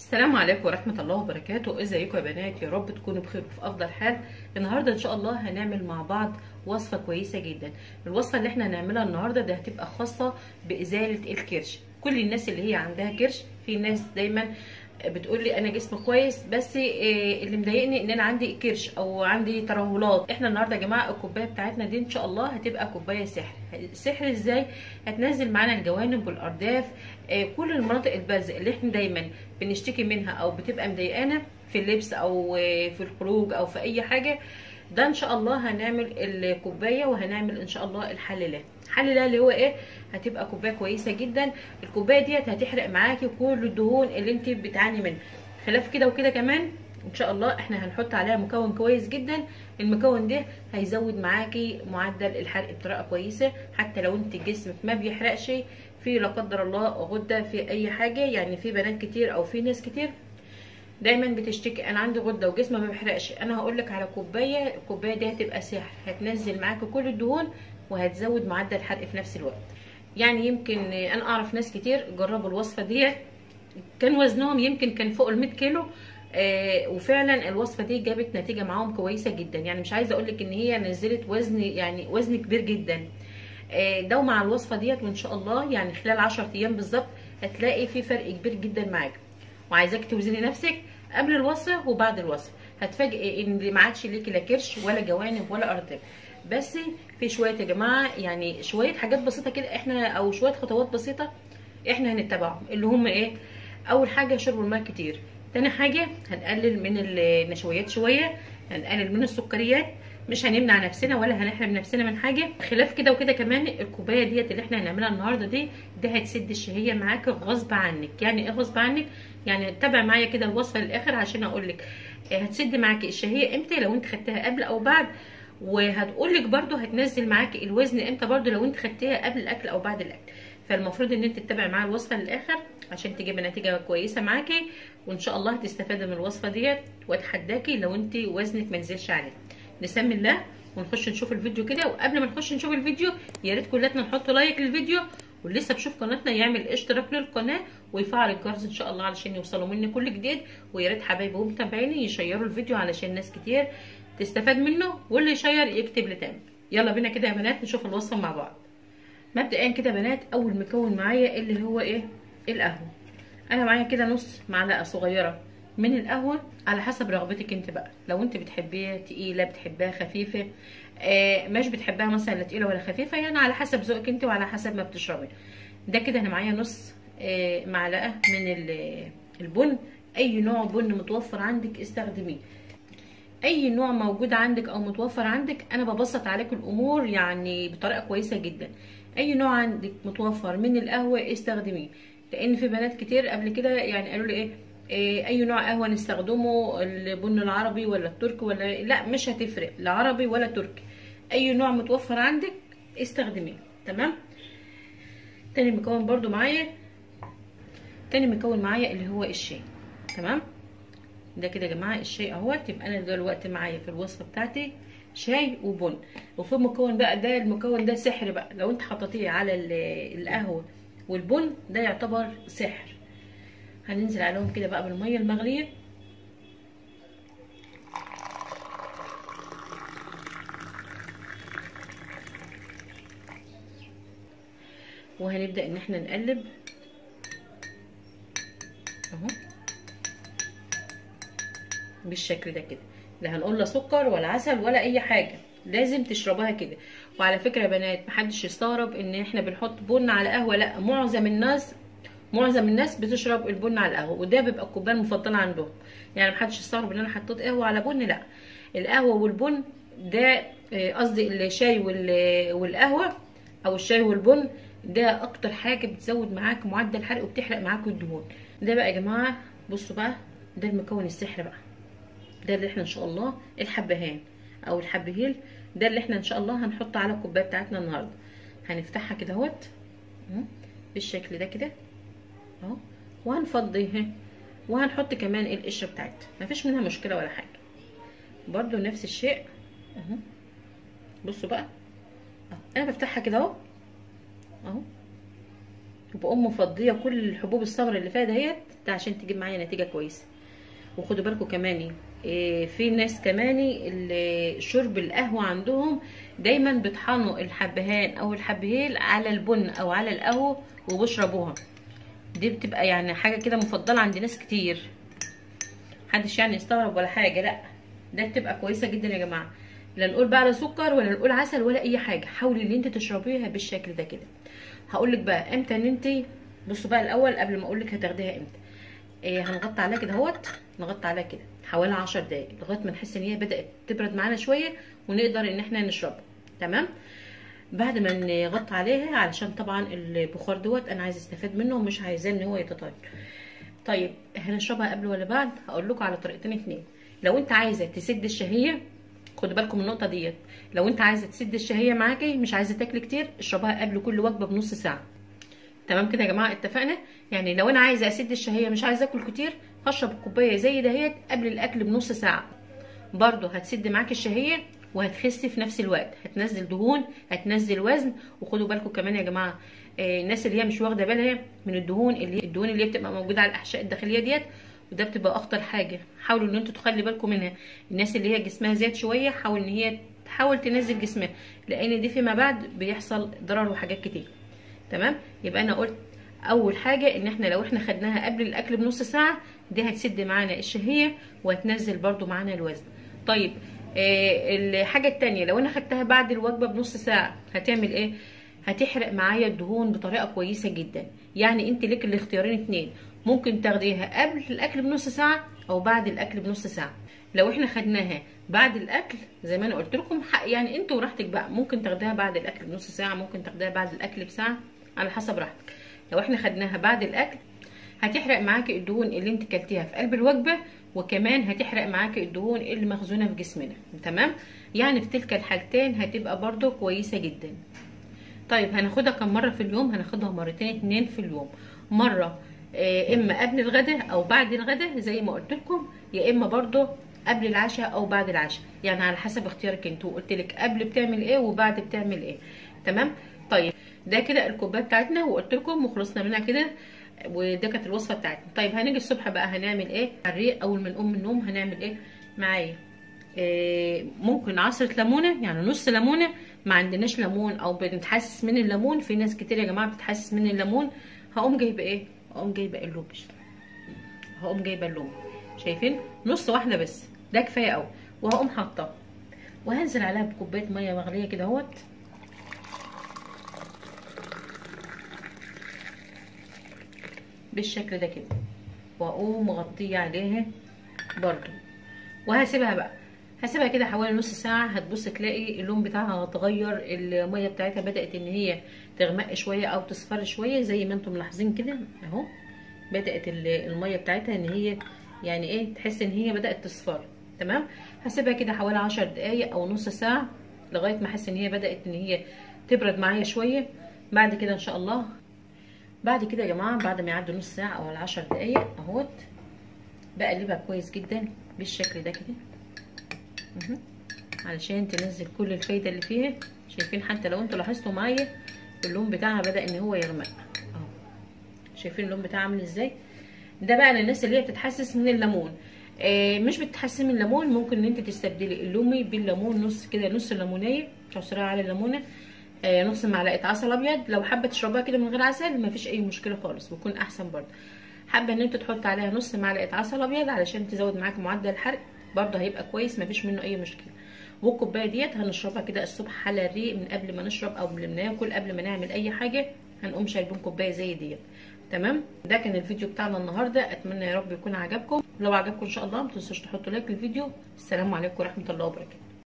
السلام عليكم ورحمة الله وبركاته ازيكم يا بنات يا رب تكونوا بخير وفي افضل حال النهاردة ان شاء الله هنعمل مع بعض وصفة كويسة جدا الوصفة اللي احنا هنعملها النهاردة ده هتبقى خاصة بازالة الكرش كل الناس اللي هي عندها كرش في ناس دايما بتقول لي انا جسمي كويس بس اللي مضايقني ان انا عندي كرش او عندي ترهلات احنا النهارده يا جماعه الكوبايه بتاعتنا دي ان شاء الله هتبقى كوبايه سحر سحر ازاي هتنزل معانا الجوانب والارداف كل المناطق البارزه اللي احنا دايما بنشتكي منها او بتبقى مضايقانا في اللبس او في الخروج او في اي حاجه ده ان شاء الله هنعمل الكوبايه وهنعمل ان شاء الله الحل ده الحل ده اللي هو ايه هتبقى كوبايه كويسه جدا الكوبايه ديت هتحرق معاكي كل الدهون اللي انت بتعاني منها خلاف كده وكده كمان ان شاء الله احنا هنحط عليها مكون كويس جدا المكون ده هيزود معاكي معدل الحرق بطريقه كويسه حتى لو انت جسمك ما بيحرقش في لا قدر الله غده في اي حاجه يعني في بنات كتير او في ناس كتير دايما بتشتكي انا عندي غده وجسمي ما بيحرقش انا هقول لك على كوبايه الكوبايه دي هتبقى سحر هتنزل معاكي كل الدهون وهتزود معدل الحرق في نفس الوقت يعني يمكن انا اعرف ناس كتير جربوا الوصفه ديت كان وزنهم يمكن كان فوق ال 100 كيلو آه وفعلا الوصفه دي جابت نتيجه معاهم كويسه جدا يعني مش عايزه اقول لك ان هي نزلت وزن يعني وزن كبير جدا آه ده مع الوصفه ديت وان شاء الله يعني خلال 10 ايام بالظبط هتلاقي في فرق كبير جدا معاك وعايزاك توزني نفسك قبل الوصفه وبعد الوصفه هتفاجئي ان ما عادش ليكي لا كرش ولا جوانب ولا ارداف بس في شويه يا جماعه يعني شويه حاجات بسيطه كده احنا او شويه خطوات بسيطه احنا هنتبعهم اللي هم ايه اول حاجه شرب الماء كتير تاني حاجه هنقلل من النشويات شويه هنقلل من السكريات مش هنمنع نفسنا ولا هنحرم نفسنا من حاجه خلاف كده وكده كمان الكوبايه ديت اللي احنا هنعملها النهارده دي ده هتسد الشهيه معاك غصب عنك يعني ايه غصب عنك يعني تابع معايا كده الوصفه للاخر عشان اقول لك هتسد معاكي الشهيه امتى لو انت خدتها قبل او بعد وهتقول لك برده هتنزل معاكي الوزن امتى برده لو انت خدتيها قبل الاكل او بعد الاكل فالمفروض ان انت تتابعي معايا الوصفه للاخر عشان تجيبي نتيجه كويسه معاكي وان شاء الله هتستفادي من الوصفه ديت واتحداكي لو انت وزنك ما نزلش عليه نسمي الله ونخش نشوف الفيديو كده وقبل ما نخش نشوف الفيديو يا ريت كلنا نحط لايك للفيديو واللي لسه بشوف قناتنا يعمل اشتراك للقناه ويفعل الجرس ان شاء الله علشان يوصلوا مني كل جديد ويا ريت حبايبي ومتابعيني يشيروا الفيديو علشان ناس كتير تستفاد منه واللي يشير يكتب لي تاني يلا بينا كده يا بنات نشوف الوصفه مع بعض مبدئيا كده يا بنات اول مكون معايا اللي هو ايه القهوه انا معايا كده نص معلقه صغيره من القهوه على حسب رغبتك انت بقى لو انت بتحبيها تقيله بتحبها خفيفه آه مش بتحبها مثلا لا تقيله ولا خفيفه يعني على حسب ذوقك انت وعلى حسب ما بتشربي ده كده انا معايا نص آه معلقه من البن اي نوع بن متوفر عندك استخدميه اي نوع موجود عندك او متوفر عندك انا ببسط عليك الامور يعني بطريقه كويسه جدا اي نوع عندك متوفر من القهوه استخدميه لان في بنات كتير قبل كده يعني قالوا لي ايه, إيه اي نوع قهوه نستخدمه البن العربي ولا التركي ولا لا مش هتفرق لا عربي ولا تركي اي نوع متوفر عندك استخدميه تمام تاني مكون برضو معايا تاني مكون معايا اللي هو الشاي تمام ده كده يا جماعه الشاي اهوت يبقى انا دلوقتي معايا في الوصفه بتاعتي شاي وبن وفي مكون بقى ده المكون ده سحر بقى لو انت حطيتيه على القهوه والبن ده يعتبر سحر هننزل عليهم كده بقى بالميه المغليه وهنبدا ان احنا نقلب اهو بالشكل ده كده لا هنقول لا سكر ولا عسل ولا اي حاجه لازم تشربها كده وعلى فكره يا بنات محدش يستغرب ان احنا بنحط بن على قهوه لا معظم الناس معظم الناس بتشرب البن على القهوه وده بيبقى الكوبايه المفضله عندهم يعني محدش يستغرب ان انا حطيت قهوه على بن لا القهوه والبن ده قصدي الشاي والقهوه او الشاي والبن ده اكتر حاجه بتزود معاك معدل الحرق وبتحرق معاك الدهون ده بقى يا جماعه بصوا بقى ده المكون السحر بقى ده اللي احنا ان شاء الله الحبهان او الحبهيل ده اللي احنا ان شاء الله هنحطه على الكوبايه بتاعتنا النهارده هنفتحها كده اهوت بالشكل ده كده اهو وهنفضيه وهنحط كمان القشره بتاعتها مفيش منها مشكله ولا حاجه برضو نفس الشيء اهو بصوا بقى اهو انا بفتحها كده اهو اهو وبقوم مفضيه كل الحبوب السمراء اللي فيها دهيت ده عشان تجيب معايا نتيجه كويسه وخدوا بالكم كمان إيه في ناس كمان اللي شرب القهوه عندهم دايما بيطحنوا الحبهان او الحبهيل على البن او على القهوه وبيشربوها دي بتبقى يعني حاجه كده مفضله عند ناس كتير محدش يعني يستغرب ولا حاجه لا ده بتبقى كويسه جدا يا جماعه لا نقول بقى لا سكر ولا نقول عسل ولا اي حاجه حاولي ان انت تشربيها بالشكل ده كده هقول لك بقى امتى ان انت بصوا بقى الاول قبل ما اقول لك هتاخديها امتى إيه هنغطي عليها كده اهوت نغطي عليها كده حوالي 10 دقايق لغايه ما نحس ان هي بدات تبرد معانا شويه ونقدر ان احنا نشربها تمام بعد ما نغطي عليها علشان طبعا البخار دوت انا عايزه استفاد منه ومش عايزاه ان هو يتطاير طيب هنشربها قبل ولا بعد هقول لكم على طريقتين اتنين لو انت عايزه تسد الشهيه خدوا بالكم من النقطه ديت لو انت عايزه تسد الشهيه معاكي مش عايزه تاكلي كتير اشربها قبل كل وجبه بنص ساعه تمام كده يا جماعه اتفقنا يعني لو انا عايزه اسد الشهيه مش عايزه اكل كتير هشرب كوبايه زي دهيت قبل الاكل بنص ساعه برضو هتسد معاكي الشهيه وهتخسي في نفس الوقت هتنزل دهون هتنزل وزن وخدوا بالكم كمان يا جماعه آه الناس اللي هي مش واخده بالها من الدهون اللي الدهون اللي هي بتبقى موجوده على الاحشاء الداخليه ديت وده بتبقى اخطر حاجه حاولوا ان انتوا تخلي بالكم منها الناس اللي هي جسمها زاد شويه حاول ان هي تحاول تنزل جسمها لان دي فيما بعد بيحصل ضرر وحاجات كتير تمام يبقى انا قلت اول حاجه ان احنا لو احنا خدناها قبل الاكل بنص ساعه دي هتسد معانا الشهيه وهتنزل برده معانا الوزن طيب آه الحاجه التانية لو انا خدتها بعد الوجبه بنص ساعه هتعمل ايه هتحرق معايا الدهون بطريقه كويسه جدا يعني انت ليك الاختيارين اتنين ممكن تاخديها قبل الاكل بنص ساعه او بعد الاكل بنص ساعه لو احنا خدناها بعد الاكل زي ما انا قلت لكم يعني انتوا براحتك بقى ممكن تاخديها بعد الاكل بنص ساعه ممكن تاخديها بعد الاكل بساعه على حسب راحتك لو احنا خدناها بعد الاكل هتحرق معاكي الدهون اللي انت كلتيها في قلب الوجبه وكمان هتحرق معاكي الدهون اللي مخزونه في جسمنا تمام يعني في تلك الحالتين هتبقى برضو كويسه جدا طيب هناخدها كم مره في اليوم هناخدها مرتين اتنين في اليوم مره اه اما قبل الغداء او بعد الغداء زي ما قلت لكم يا اما برضو قبل العشاء او بعد العشاء يعني على حسب اختيارك انتوا قلت لك قبل بتعمل ايه وبعد بتعمل ايه تمام طيب ده كده الكوبايه بتاعتنا وقلت لكم وخلصنا منها كده وده كانت الوصفه بتاعتنا طيب هنيجي الصبح بقى هنعمل ايه على الريق اول ما نقوم من النوم هنعمل ايه معايا إيه ممكن عصره ليمونه يعني نص ليمونه ما عندناش ليمون او بنتحسس من الليمون في ناس كتير يا جماعه بتتحسس من الليمون هقوم جايبه ايه هقوم جايبه اللوم هقوم جايبه اللوم شايفين نص واحده بس ده كفايه قوي وهقوم حاطاه وهنزل عليها بكوبايه ميه مغليه كده اهوت بالشكل ده كده واقوم مغطيه عليها برضو وهسيبها بقى هسيبها كده حوالي نص ساعه هتبص تلاقي اللون بتاعها اتغير الميه بتاعتها بدات ان هي تغمق شويه او تصفر شويه زي ما انتم ملاحظين كده اهو بدات الميه بتاعتها ان هي يعني ايه تحس ان هي بدات تصفر تمام هسيبها كده حوالي عشر دقايق او نص ساعه لغايه ما احس ان هي بدات ان هي تبرد معايا شويه بعد كده ان شاء الله بعد كده يا جماعه بعد ما يعدي نص ساعه او العشر دقايق اهوت بقلبها كويس جدا بالشكل ده كده علشان تنزل كل الفايده اللي فيها شايفين حتى لو انتوا لاحظتوا معايا اللون بتاعها بدا ان هو يغمق اهو شايفين اللون بتاعها عامل ازاي ده بقى للناس اللي هي بتتحسس من الليمون آه مش بتتحسن من الليمون ممكن ان انت تستبدلي اللومي بالليمون نص كده نص ليمونيه تعصريها على الليمونه آه نص معلقه عسل ابيض لو حابه تشربها كده من غير عسل مفيش اي مشكله خالص بيكون احسن برضه حابه ان انت تحط عليها نص معلقه عسل ابيض علشان تزود معاك معدل الحرق برضه هيبقى كويس مفيش منه اي مشكله والكوبايه ديت هنشربها كده الصبح على الريق من قبل ما نشرب او قبل ما ناكل قبل ما نعمل اي حاجه هنقوم شاربين كوبايه زي ديت تمام ده كان الفيديو بتاعنا النهارده اتمنى يا رب يكون عجبكم لو عجبكم ان شاء الله ما تنسوش تحطوا لايك للفيديو السلام عليكم ورحمه الله وبركاته